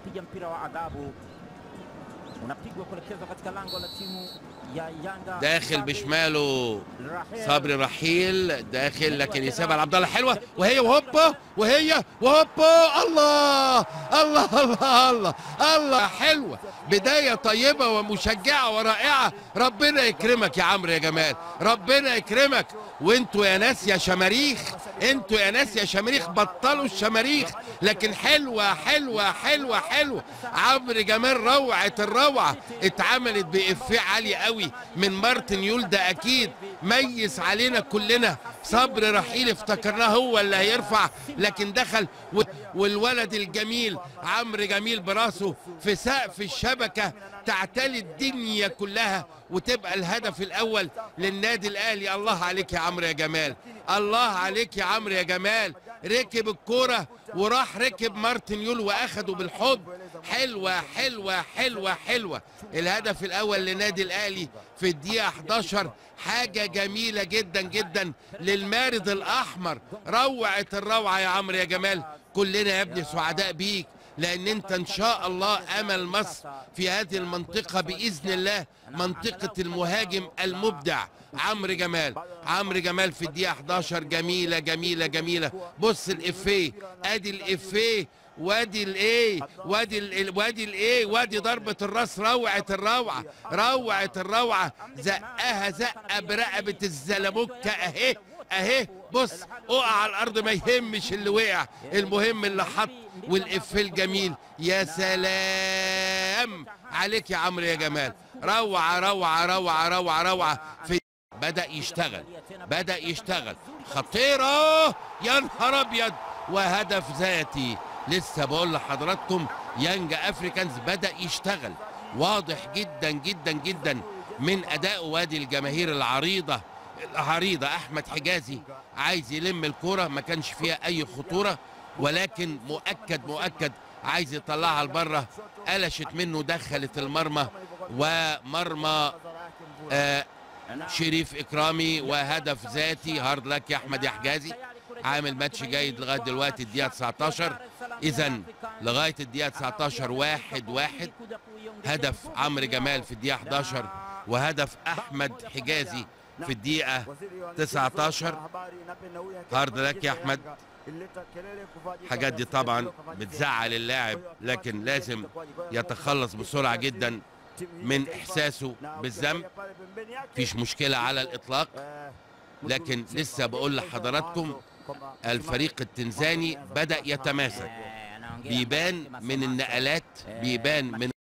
anapiga mpira wa adhabu unapigwa kuelekezwa katika lango la timu ya Yanga. داخل Sabri بشماله Rahel. صبري رحيل داخل لكن يسيبها لعبد الله حلوه وهي وهوبا وهي وهوبا الله الله الله الله الله حلوه بدايه طيبه ومشجعه ورائعه ربنا يكرمك يا عمرو يا جمال ربنا يكرمك وانتوا يا ناس يا شماريخ انتوا يا ناس يا شماريخ بطلوا الشماريخ لكن حلوه حلوه حلوه حلوه عمرو جمال روعه الروعه اتعملت بافيه عالي قوي من مارتن يول ده اكيد ميز علينا كلنا صبر رحيل افتكرناه هو اللي هيرفع لكن دخل و- والولد الجميل عمرو جميل براسه في سقف الشبكه تعتلي الدنيا كلها وتبقى الهدف الاول للنادي الاهلي الله عليك يا عمرو يا جمال الله عليك يا عمرو يا جمال ركب الكوره وراح ركب مارتن يول واخده بالحضن حلوه حلوه حلوه حلوه الهدف الاول للنادي الاهلي في الدقيقه 11 حاجه جميله جدا جدا للمارد الاحمر روعه الروعه يا عمرو يا جمال كلنا يا ابني سعداء بيك لان انت ان شاء الله امل مصر في هذه المنطقه باذن الله منطقه المهاجم المبدع عمرو جمال عمرو جمال في الدقيقه 11 جميله جميله جميله بص الافيه ادي الافيه وادي الايه وادي ال- وادي الايه وادي ضربه الراس روعه الروعه روعه الروعه زقها زقه برقبه الزلموكه اهي اهي بص اقع على الارض ما يهمش اللي وقع المهم اللي حط والافيه الجميل يا سلام عليك يا عمرو يا جمال روعه روعه روعه روعه روعه في بدا يشتغل بدا يشتغل خطيره يا نهار ابيض وهدف ذاتي لسه بقول لحضراتكم يانج افريكانز بدا يشتغل واضح جدا جدا جدا من اداء وادي الجماهير العريضه العريضه احمد حجازي عايز يلم الكوره ما كانش فيها اي خطوره ولكن مؤكد مؤكد عايز يطلعها لبره قلشت منه دخلت المرمى ومرمى آه شريف اكرامي وهدف ذاتي هارد لك يا احمد يا حجازي عامل ماتش جيد لغايه دلوقتي الدقيقه 19 اذا لغايه الدقيقه 19 واحد واحد هدف عمرو جمال في الدقيقه 11 وهدف احمد حجازي في الدقيقه 19 هارد لك يا احمد الحاجات دي طبعا بتزعل اللاعب لكن لازم يتخلص بسرعه جدا من احساسه بالذنب مفيش مشكله على الاطلاق لكن لسه بقول لحضراتكم الفريق التنزاني بدا يتماسك بيبان من النقلات بيبان من